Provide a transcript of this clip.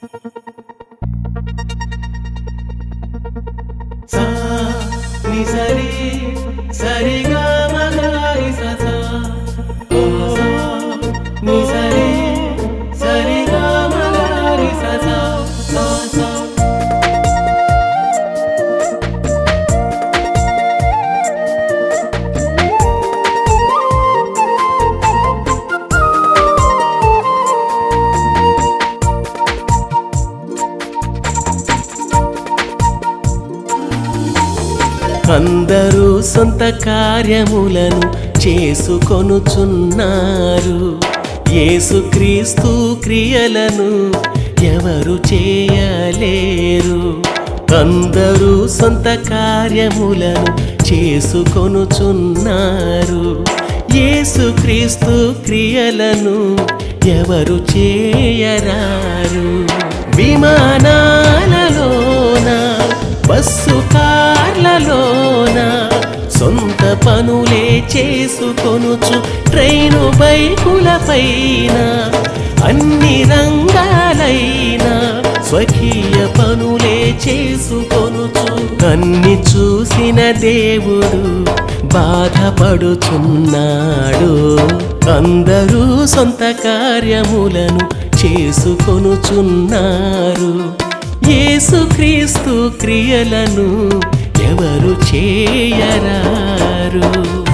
సా ని సరి సరిగా మగారి ససా ఓ సా ని సరి సరిగా మగారి ససా సా సా అందరూ సొంత కార్యములను చేసుకొనుచున్నారు యేసుక్రీస్తు క్రియలను ఎవరు చేయలేరు అందరూ సొంత కార్యములను చేసుకొనుచున్నారు యేసుక్రీస్తు క్రియలను ఎవరు చేయరారు విమానాలలోన బస్సు కార్లలోన సొంత పనులే చేసుకొనుచు ట్రైను బైకులపైన అన్ని రంగాలైన స్వకీయ పనులే చేసుకొనుచు అన్ని చూసిన దేవుడు బాధపడుచున్నాడు అందరూ సొంత కార్యములను చేసుకొనుచున్నారు యేసుక్రీస్తు క్రియలను ఎవరు చేయరారు